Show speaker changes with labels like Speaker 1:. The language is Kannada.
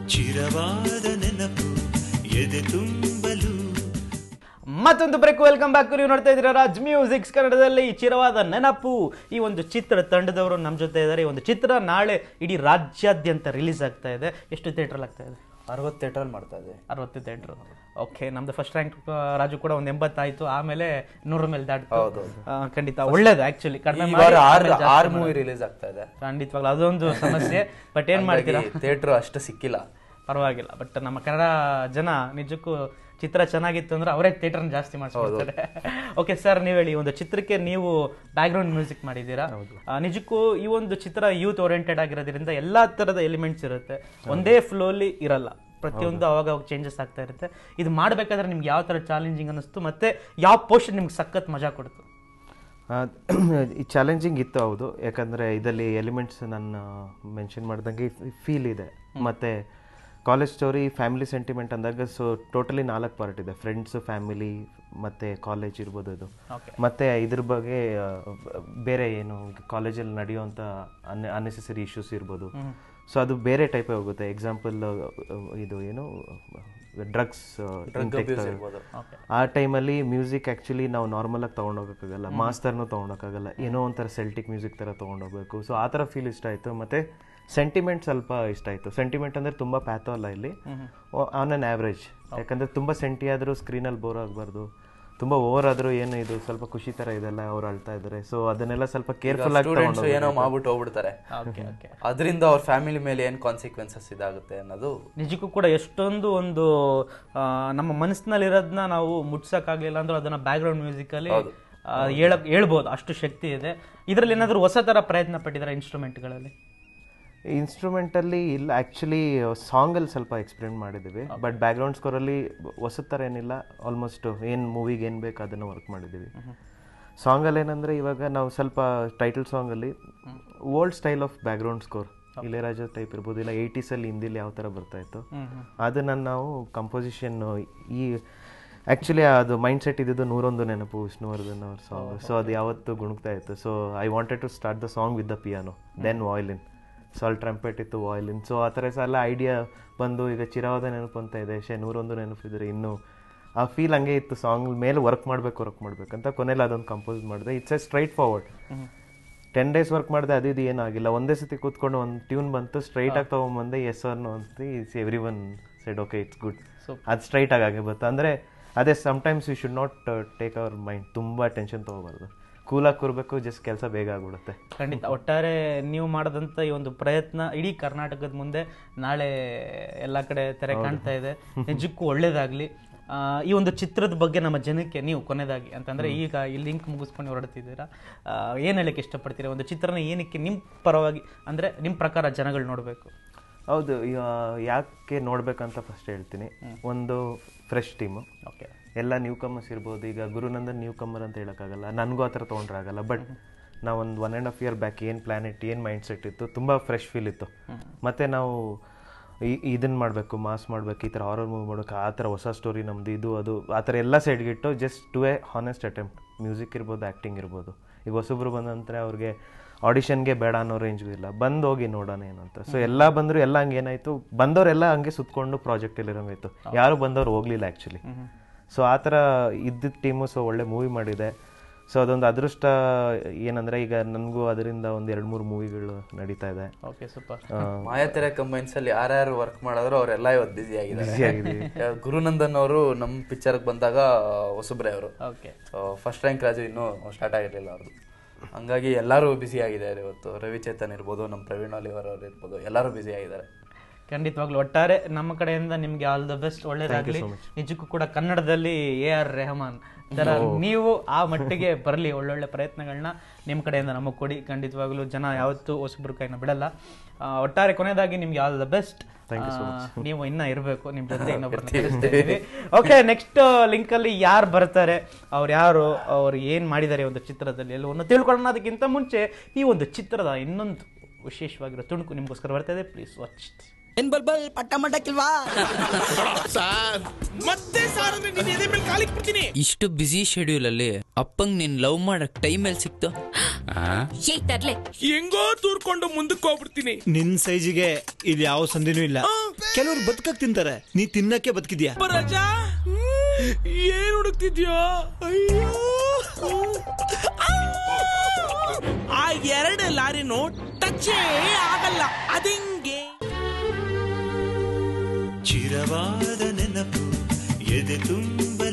Speaker 1: ಚಿರವಾದ ನೆನಪು ಎದೆ ತುಂಬಲು
Speaker 2: ಮತ್ತೊಂದು ಬ್ರೇಕ್ ವೆಲ್ಕಮ್ ಬ್ಯಾಕ್ ನೀವು ನೋಡ್ತಾ ಇದ್ದೀರಾ ರಾಜ್ ಮ್ಯೂಸಿಕ್ಸ್ ಕನ್ನಡದಲ್ಲಿ ಚಿರವಾದ ನೆನಪು ಈ ಒಂದು ಚಿತ್ರ ತಂಡದವರು ನಮ್ಮ ಜೊತೆ ಇದ್ದಾರೆ ಈ ಒಂದು ಚಿತ್ರ ನಾಳೆ ಇಡೀ ರಾಜ್ಯಾದ್ಯಂತ ರಿಲೀಸ್ ಆಗ್ತಾ ಇದೆ ಎಷ್ಟು ಥಿಯೇಟ್ರಲ್ಲಿ ಆಗ್ತಾ ಇದೆ
Speaker 3: ಅರವತ್ತು ಥಿಯೇಟ್ರಲ್ಲಿ ಮಾಡ್ತಾ ಇದೆ
Speaker 2: ಅರವತ್ತು ಥಿಯೇಟ್ರು ಓಕೆ ನಮ್ದು ಫಸ್ಟ್ ರ್ಯಾಂಕ್ ರಾಜು ಕೂಡ ಒಂದು ಎಂಬತ್ತಾಯ್ತು ಆಮೇಲೆ ನೂರ ಮೇಲೆ ದಾಟಿತು ಆ, ಖಂಡಿತ ಒಳ್ಳೇದು ಆಕ್ಚುಲಿ ಕಡಿಮೆ
Speaker 3: ಈ
Speaker 2: ಮಾಡಿ
Speaker 3: ವಾರ ಆರು
Speaker 2: ಆಮೇಲೆ ಜಾಸ್ತಿ
Speaker 3: ಆರು
Speaker 2: ಮಾಡೋದು.
Speaker 3: ಮೂವಿ ರಿಲೀಸ್ ಆಗ್ತಾ ಇದೆ
Speaker 2: ಖಂಡಿತವಾಗ್ಲೂ ಅದೊಂದು ಸಮಸ್ಯೆ ಬಟ್ ಏನ್ ಮಾಡ್ತೀರಾ
Speaker 3: ಥಿಯೇಟರ್ ಅಷ್ಟು ಸಿಕ್ಕಿಲ್ಲ
Speaker 2: ಪರವಾಗಿಲ್ಲ ಬಟ್ ನಮ್ಮ ಕನ್ನಡ ಜನ ನಿಜಕ್ಕೂ ಚಿತ್ರ ಚೆನ್ನಾಗಿತ್ತು ಅಂದ್ರೆ ಅವರೇ ಥಿಯೇಟರ್ನ ಜಾಸ್ತಿ ಮಾಡಿಸ್ಕೊಡ್ತಾರೆ ಓಕೆ ಸರ್ ನೀವು ಹೇಳಿ ಈ ಒಂದು ಚಿತ್ರಕ್ಕೆ ನೀವು ಬ್ಯಾಕ್ಗ್ರೌಂಡ್ ಮ್ಯೂಸಿಕ್ ಮಾಡಿದ್ದೀರಾ ಆ, ನಿಜಕ್ಕೂ ಈ ಒಂದು ಚಿತ್ರ ಯೂತ್ ಓರಿಯೆಂಟೆಡ್ ಆಗಿರೋದ್ರಿಂದ ಎಲ್ಲಾ ತರದ ಎಲಿಮೆಂಟ್ಸ್ ಇರುತ್ತೆ ಒಂದೇ ಫ್ಲೋಲಿ ಇರಲ್ಲ ಪ್ರತಿಯೊಂದು ಅವಾಗ ಅವಾಗ ಚೇಂಜಸ್ ಆಗ್ತಾ ಇರುತ್ತೆ ಇದು ಮಾಡಬೇಕಾದ್ರೆ ನಿಮ್ಗೆ ಯಾವ ತರ ಚಾಲೆಂಜಿಂಗ್ ಅನಿಸ್ತು ಮತ್ತೆ ಯಾವ ಪೋರ್ಷನ್ ನಿಮ್ಗೆ ಸಖತ್ ಮಜಾ ಕೊಡ್ತು
Speaker 4: ಈ ಚಾಲೆಂಜಿಂಗ್ ಇತ್ತು ಹೌದು ಯಾಕಂದರೆ ಇದರಲ್ಲಿ ಎಲಿಮೆಂಟ್ಸ್ ನಾನು ಮೆನ್ಷನ್ ಮಾಡ್ದಂಗೆ ಫೀಲ್ ಇದೆ ಮತ್ತು ಕಾಲೇಜ್ ಸ್ಟೋರಿ ಫ್ಯಾಮಿಲಿ ಸೆಂಟಿಮೆಂಟ್ ಅಂದಾಗ ಸೊ ಟೋಟಲಿ ನಾಲ್ಕು ಪಾರ್ಟ್ ಇದೆ ಫ್ರೆಂಡ್ಸು ಫ್ಯಾಮಿಲಿ ಮತ್ತು ಕಾಲೇಜ್ ಇರ್ಬೋದು ಅದು
Speaker 2: Okay.
Speaker 4: ಮತ್ತು ಇದ್ರ ಬಗ್ಗೆ ಆ, ಬೇರೆ ಏನು ಕಾಲೇಜಲ್ಲಿ ನಡೆಯುವಂಥ ಅನ್ ಅನ್ನೆಸೆಸರಿ ಇಶ್ಯೂಸ್ ಇರ್ಬೋದು ಸೊ ಅದು ಬೇರೆ ಟೈಪೇ ಹೋಗುತ್ತೆ ಎಕ್ಸಾಂಪಲ್ ಇದು ಏನು ಡ್ರಗ್ಸ್ ಆ ಟೈಮಲ್ಲಿ ಮ್ಯೂಸಿಕ್ ಆ್ಯಕ್ಚುಲಿ ನಾವು ನಾರ್ಮಲ್ ಆಗಿ ತೊಗೊಂಡೋಗಕ್ಕಾಗಲ್ಲ ಮಾಸ್ತರ್ನು ತೊಗೊಂಡೋಗಕ್ಕಾಗಲ್ಲ ಏನೋ ಒಂಥರ ಸೆಲ್ಟಿಕ್ ಮ್ಯೂಸಿಕ್ ಥರ ತೊಗೊಂಡೋಗ್ಬೇಕು ಸೊ ಆ ಥರ ಫೀಲ್ ಇಷ್ಟ ಆಯಿತು ಮತ್ತು ಸೆಂಟಿಮೆಂಟ್ ಸ್ವಲ್ಪ ಇಷ್ಟ ಆಯಿತು ಸೆಂಟಿಮೆಂಟ್ ಅಂದರೆ ತುಂಬ ಪ್ಯಾಥೋ ಅಲ್ಲ ಇಲ್ಲಿ ಆನ್ ಅನ್ ಆ್ಯಾವ್ರೇಜ್ ಯಾಕಂದರೆ ತುಂಬ ಸೆಂಟಿ ಆದರೂ ಸ್ಕ್ರೀನಲ್ಲಿ ಬೋರ್ ಆಗಬಾರ್ದು ತುಂಬ ಓವರ್ ಆದರೂ ಏನು ಇದು ಸ್ವಲ್ಪ ಖುಷಿ ಥರ ಇದೆಲ್ಲ ಅವ್ರು ಅಳ್ತಾ ಇದ್ದಾರೆ ಸೊ ಅದನ್ನೆಲ್ಲ ಸ್ವಲ್ಪ ಕೇರ್ಫುಲ್ ಆಗಿ
Speaker 3: ಸ್ಟೂಡೆಂಟ್ಸ್
Speaker 4: ತಗೊಂಡು
Speaker 3: ಏನೋ ಮಾಡ್ಬಿಟ್ಟು ಹೋಗ್ಬಿಡ್ತಾರೆ
Speaker 2: ಓಕೆ ಓಕೆ
Speaker 3: ಅದರಿಂದ ಅವ್ರ ಫ್ಯಾಮಿಲಿ ಮೇಲೆ ಏನ್ ಕಾನ್ಸಿಕ್ವೆನ್ಸಸ್ ಇದಾಗುತ್ತೆ ಅನ್ನೋದು
Speaker 2: ನಿಜಕ್ಕೂ ಕೂಡ ಎಷ್ಟೊಂದು ಒಂದು ಆ, ನಮ್ಮ ಮನಸ್ಸಿನಲ್ಲಿರೋದನ್ನ ನಾವು ಮುಟ್ಸಕ್ಕಾಗ್ಲಿಲ್ಲ ಅಂದ್ರೆ ಅದನ್ನ ಬ್ಯಾಕ್ಗ್ರೌಂಡ್ ಮ್ಯೂಸಿಕಲ್ಲಿ ಹೇಳಕ್ ಹೇಳ್ಬೋದು ಅಷ್ಟು ಶಕ್ತಿ ಇದೆ ಇದರಲ್ಲಿ ಏನಾದರೂ ಹೊಸ ಥರ ಪ್ರಯತ್ನ ಪಟ್ಟಿದ್ದಾರೆ ಇನ್ಸ್ಟ್ರೂಮೆಂಟ್ಗಳಲ್ಲಿ
Speaker 4: ಇನ್ಸ್ಟ್ರೂಮೆಂಟಲ್ಲಿ ಇಲ್ಲ ಆ್ಯಕ್ಚುಲಿ ಸಾಂಗಲ್ಲಿ ಸ್ವಲ್ಪ ಎಕ್ಸ್ಪೆರಿಮೆಂಟ್ ಮಾಡಿದ್ದೀವಿ ಬಟ್ ಬ್ಯಾಕ್ಗ್ರೌಂಡ್ ಸ್ಕೋರಲ್ಲಿ ಹೊಸ ಥರ ಏನಿಲ್ಲ ಆಲ್ಮೋಸ್ಟ್ ಏನು ಮೂವಿಗೆ ಏನು ಬೇಕು ಅದನ್ನು ವರ್ಕ್ ಮಾಡಿದ್ದೀವಿ ಸಾಂಗಲ್ಲಿ ಏನಂದರೆ ಇವಾಗ ನಾವು ಸ್ವಲ್ಪ ಟೈಟಲ್ ಸಾಂಗಲ್ಲಿ old style of background score Ilaiyaraaja type ಇರ್ಬೋದು ಇಲ್ಲ ಏಯ್ಟೀಸಲ್ಲಿ ಹಿಂದಿಲಿ ಯಾವ ಥರ ಬರ್ತಾ ಇತ್ತು ಅದನ್ನು ನಾವು ಕಂಪೋಸಿಷನ್ ಈ ಆ್ಯಕ್ಚುಲಿ ಅದು ಮೈಂಡ್ ಸೆಟ್ ಇದ್ದಿದ್ದು ನೂರೊಂದು ನೆನಪು ವಿಷ್ಣುವರ್ಧನ್ ಅವ್ರ ಸಾಂಗ್ ಸೊ ಅದು ಯಾವತ್ತು ಗುಣಗ್ತಾ ಇತ್ತು so I wanted to start the song with the piano then violin ಸಾಲ್ ಟ್ರಂಪೆಟ್ ಇತ್ತು ವಾಯ್ಲಿನ್ ಸೊ ಆ ಥರ ಎಲ್ಲ ಐಡಿಯಾ ಬಂದು ಈಗ ಚಿರವಾದ ನೆನಪು ಅಂತ ಇದೆ ಶೇ ನೂರೊಂದು ನೆನಪಿದ್ರೆ ಇನ್ನೂ ಆ ಫೀಲ್ ಹಂಗೆ ಇತ್ತು ಸಾಂಗ್ ಮೇಲೆ ವರ್ಕ್ ಮಾಡಬೇಕು ವರ್ಕ್ ಮಾಡ್ಬೇಕಂತ ಕೊನೆಯಲ್ಲಿ ಅದೊಂದು ಕಂಪೋಸ್ ಮಾಡಿದೆ it's a straightforward ten days work ಮಾಡಿದೆ ಅದು ಇದು ಏನಾಗಿಲ್ಲ ಒಂದೇ ಸತಿ ಕೂತ್ಕೊಂಡು ಒಂದು ಟ್ಯೂನ್ ಬಂತು ಸ್ಟ್ರೈಟ್ ಆಗಿ ತೊಗೊಂಬಂದೆ ಎಸ್ ನೋ ಅಂತ is everyone said okay it's good ಅದು ಸ್ಟ್ರೈಟ್ ಆಗಿ ಆಗೇ ಬಂತು ಅಂದರೆ ಅದೇ sometimes you should not take our mind ತುಂಬ ಟೆನ್ಷನ್ ತೊಗೋಬಾರ್ದು ಕೂಲಾಗಿ ಕೂರ್ಬೇಕು ಜಸ್ಟ್ ಕೆಲಸ ಬೇಗ ಆಗ್ಬಿಡುತ್ತೆ
Speaker 2: ಖಂಡಿತ ಒಟ್ಟಾರೆ ನೀವು ಮಾಡದಂತ ಈ ಒಂದು ಪ್ರಯತ್ನ ಇಡೀ ಕರ್ನಾಟಕದ ಮುಂದೆ ನಾಳೆ ಎಲ್ಲ ಕಡೆ ತೆರೆ ಕಾಣ್ತಾ ಇದೆ ನಿಜಕ್ಕೂ ಒಳ್ಳೇದಾಗ್ಲಿ ಆ, ಈ ಒಂದು ಚಿತ್ರದ ಬಗ್ಗೆ ನಮ್ಮ ಜನಕ್ಕೆ ನೀವು ಕೊನೆಯದಾಗಿ ಅಂತಂದ್ರೆ ಈಗ ಈ ಲಿಂಕ್ ಮುಗಿಸ್ಕೊಂಡು ಹೊರಡ್ತಿದ್ದೀರಾ ಆ, ಏನ್ ಹೇಳಕ್ಕೆ ಇಷ್ಟಪಡ್ತೀರಾ ಒಂದು ಚಿತ್ರನ ಏನಕ್ಕೆ ನಿಮ್ಮ ಪರವಾಗಿ ಅಂದ್ರೆ ನಿಮ್ಮ ಪ್ರಕಾರ ಜನಗಳು ನೋಡಬೇಕು
Speaker 4: ಹೌದು ಈಗ ಯಾಕೆ ನೋಡ್ಬೇಕಂತ ಫಸ್ಟ್ ಹೇಳ್ತೀನಿ ಒಂದು ಫ್ರೆಶ್ ಟೀಮು
Speaker 2: ಓಕೆ
Speaker 4: ಎಲ್ಲ ನ್ಯೂ ಕಮರ್ಸ್ ಇರ್ಬೋದು ಈಗ ಗುರುನಂದನ್ ನ್ಯೂ ಕಮರ್ ಅಂತ ಹೇಳೋಕ್ಕಾಗಲ್ಲ ನನಗೂ ಆ ಥರ ತೊಗೊಂಡ್ರೆ ಆಗಲ್ಲ ಬಟ್ ನಾವು ಒಂದು one and half year back ಏನು ಪ್ಲಾನೆಟ್ ಏನು ಮೈಂಡ್ ಸೆಟ್ ಇತ್ತು ತುಂಬ ಫ್ರೆಶ್ ಫೀಲ್ ಇತ್ತು ಮತ್ತು ನಾವು ಇದನ್ನು ಮಾಡಬೇಕು ಮಾಸ್ ಮಾಡಬೇಕು ಈ ಥರ ಹಾರರ್ ಮೂವಿ ಮಾಡಬೇಕು ಆ ಥರ ಹೊಸ ಸ್ಟೋರಿ ನಮ್ಮದು ಇದು ಅದು ಆ ಥರ ಎಲ್ಲ ಸೈಡ್ಗಿಟ್ಟು just to a honest attempt music ಇರ್ಬೋದು ಆ್ಯಕ್ಟಿಂಗ್ ಇರ್ಬೋದು ಈಗ ಹೊಸಬ್ರು ಬಂದಂತರ ಅವ್ರಿಗೆ ಆಡಿಷನ್ಗೆ ಬೇಡ ಅನ್ನೋ ರೇಂಜ್ಗೂ ಇಲ್ಲ ಬಂದು ಹೋಗಿ ನೋಡೋಣ ಏನು ಅಂತ ಸೊ ಎಲ್ಲ ಬಂದರು ಎಲ್ಲ ಹಂಗೆ ಏನಾಯಿತು ಬಂದವರೆಲ್ಲ ಹಂಗೆ ಸುತ್ಕೊಂಡು ಪ್ರಾಜೆಕ್ಟಲ್ಲಿ ಇರೋಂಗಾಯ್ತು ಯಾರು ಬಂದವ್ರು ಹೋಗಲಿಲ್ಲ ಆ್ಯಕ್ಚುಲಿ ಸೊ ಆ ಥರ ಇದ್ದಿದ್ದ ಟೀಮು ಸೊ ಒಳ್ಳೆ ಮೂವಿ ಮಾಡಿದೆ ಸೊ ಅದೊಂದು ಅದೃಷ್ಟ ಏನಂದರೆ ಈಗ ನನಗೂ ಅದರಿಂದ ಒಂದು ಎರಡು ಮೂರು ಮೂವಿಗಳು ನಡೀತಾ ಇದೆ
Speaker 2: ಓಕೆ ಸೂಪರ್
Speaker 3: ಮಾಯಾತೆರೆ ಕಂಬೈನ್ಸ್ ಅಲ್ಲಿ ಯಾರ್ಯಾರು ವರ್ಕ್ ಮಾಡಿದ್ರು ಅವರೆಲ್ಲ ಇವತ್ತು ಬಿಸಿ ಆಗಿದ್ದಾರೆ
Speaker 4: ಆಗಿದ್ದೀವಿ.
Speaker 3: ಗುರುನಂದನ್ ಅವರು ನಮ್ಮ ಪಿಕ್ಚರ್ಗೆ ಬಂದಾಗ ಹೊಸಬ್ರೆ ಅವರು
Speaker 2: ಓಕೆ
Speaker 3: ಫಸ್ಟ್ ರ್ಯಾಂಕ್ ರಾಜು ಇನ್ನೂ ಸ್ಟಾರ್ಟ್ ಆಗಿರಲಿಲ್ಲ ಅವ್ರದ್ದು ಹಂಗಾಗಿ ಎಲ್ಲರೂ ಬ್ಯುಸಿ ಆಗಿದ್ದಾರೆ ಇವತ್ತು ರವಿಚೇತನ್ ಇರ್ಬೋದು ನಮ್ಮ ಪ್ರವೀಣ್ ಅಲಿವರ್ ಅವ್ರು ಇರ್ಬೋದು ಎಲ್ಲರೂ ಬ್ಯುಸಿ ಆಗಿದ್ದಾರೆ
Speaker 2: ಖಂಡಿತವಾಗ್ಲೂ ಒಟ್ಟಾರೆ ನಮ್ಮ ಕಡೆಯಿಂದ ನಿಮ್ಗೆ ಆಲ್ ದ ಬೆಸ್ಟ್ ಒಳ್ಳೇದಾಗ್ಲಿ ನಿಜಕ್ಕೂ ಕೂಡ ಕನ್ನಡದಲ್ಲಿ ಎ ಆರ್ ರೆಹಮಾನ್ ತರ ನೀವು ಆ ಮಟ್ಟಿಗೆ ಬರಲಿ ಒಳ್ಳೊಳ್ಳೆ ಪ್ರಯತ್ನಗಳನ್ನ ನಿಮ್ಮ ಕಡೆಯಿಂದ ನಮಗೆ ಕೊಡಿ ಖಂಡಿತವಾಗ್ಲೂ ಜನ ಯಾವತ್ತೂ ಹೊಸಬ್ರ ಕೈನ ಬಿಡಲ್ಲ ಆ, ಒಟ್ಟಾರೆ ಕೊನೆಯದಾಗಿ ನಿಮ್ಗೆ ಆಲ್ ದ ಬೆಸ್ಟ್ ನೀವು ಇನ್ನ ಇರಬೇಕು ನಿಮ್ ಜೊತೆ ಇನ್ನೊಬ್ಬರನ್ನ ಓಕೆ ನೆಕ್ಸ್ಟ್ ಲಿಂಕ್ ಅಲ್ಲಿ ಯಾರು ಬರ್ತಾರೆ ಅವ್ರು ಯಾರು ಅವ್ರು ಏನ್ ಮಾಡಿದ್ದಾರೆ ಈ ಒಂದು ಚಿತ್ರದಲ್ಲಿ ಎಲ್ಲವನ್ನು ತಿಳ್ಕೊಳ್ಳೋಣ ಅದಕ್ಕಿಂತ ಮುಂಚೆ ಈ ಒಂದು ಚಿತ್ರದ ಇನ್ನೊಂದು ವಿಶೇಷವಾಗಿರೋ ತುಣುಕು ನಿಮ್ಗೋಸ್ಕರ ಬರ್ತಾ ಇದೆ ಪ್ಲೀಸ್ ವಾಚ್
Speaker 5: ಏನ್ ಬಲ್ ಬಲ್ ಪಟ್ಟ ಮಟ್ಟಕ್ಕಿಲ್ವಾ
Speaker 6: ಸಾರ್ ಮತ್ತೆ ಸಾರ್ ಅಂದ್ರೆ ನೀನ್ ಎದೆ ಮೇಲೆ ಕಾಲಿಕ್ ಬಿಡ್ತೀನಿ
Speaker 7: ಇಷ್ಟು ಬ್ಯುಸಿ ಶೆಡ್ಯೂಲ್ ಅಲ್ಲಿ ಅಪ್ಪಂಗ್ ನೀನ್ ಲವ್ ಮಾಡಕ್ ಟೈಮ್ ಎಲ್ಲಿ ಸಿಕ್ತು
Speaker 8: ಏ ತರ್ಲೆ
Speaker 6: ಹೆಂಗೋ ತೂರ್ಕೊಂಡು ಮುಂದಕ್ಕೆ ಹೋಗ್ಬಿಡ್ತೀನಿ
Speaker 9: ನಿನ್ ಸೈಜಿಗೆ ಇಲ್ಲಿ ಯಾವ ಸಂದಿನೂ ಇಲ್ಲ ಕೆಲವ್ರು ಬದುಕಕ್ ತಿಂತಾರೆ ನೀ ತಿನ್ನಕ್ಕೆ ಬದುಕಿದ್ಯಾ
Speaker 6: ರಜಾ ಏನ್ ಹುಡುಕ್ತಿದ್ಯೋ ಅಯ್ಯೋ ಆ ಎರಡು ಲಾರಿನೂ ಟಚ್ಚೇ ಆಗಲ್ಲ ಅದಿಂಗೆ
Speaker 1: ಚಿರವಾದ ನೆನಪು ಎದೆ ತುಂಬ